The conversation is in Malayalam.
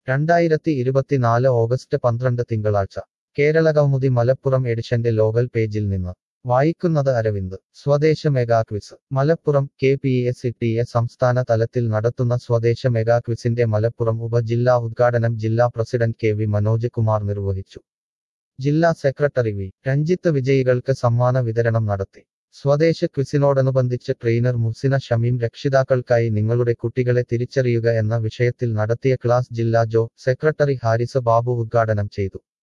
രണ്ടായിരത്തി ഇരുപത്തിനാല് ഓഗസ്റ്റ് പന്ത്രണ്ട് തിങ്കളാഴ്ച കേരള കൗമുദി മലപ്പുറം എഡിഷന്റെ ലോകൽ പേജിൽ നിന്ന് വായിക്കുന്നത് Aravind Swadesh mega quiz Malappuram K P S T A സംസ്ഥാന തലത്തിൽ നടത്തുന്ന സ്വദേശ മെഗാ ക്വിസിന്റെ മലപ്പുറം ഉപജില്ലാ ഉദ്ഘാടനം ജില്ലാ president K V Manoj Kumar നിർവഹിച്ചു ജില്ലാ സെക്രട്ടറി വി രഞ്ജിത്ത് വിജയികൾക്ക് സമ്മാന വിതരണം നടത്തി സ്വദേശ ക്വിസിനോടനുബന്ധിച്ച് ട്രെയിനർ മുസിന ഷമീം രക്ഷിതാക്കൾക്കായി നിങ്ങളുടെ കുട്ടികളെ തിരിച്ചറിയുക എന്ന വിഷയത്തിൽ നടത്തിയ ക്ലാസ് ജില്ലാ ജോ സെക്രട്ടറി ഹാരിസ് ബാബു ഉദ്ഘാടനം ചെയ്തു